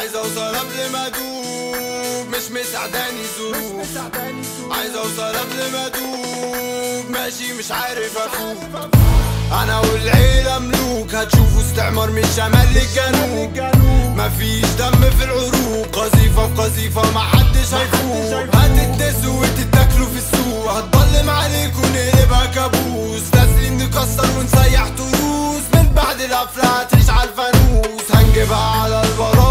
عايز اوصل قبل ما ادوب مش مساعداني ظروف عايز اوصل قبل ما ادوب ماشي مش عارف افوق انا والعيلة ملوك هتشوفوا استعمار من الشمال للجنوب مفيش دم في العروق قذيفة في قذيفة محدش هيفوق هتتنسوا وتتاكلوا في السوق هتضلم عليكم نقلبها كابوس نازلين نكسر ونسيح تروس من بعد القفلة هتعيش على الفانوس هنجيبها على البراء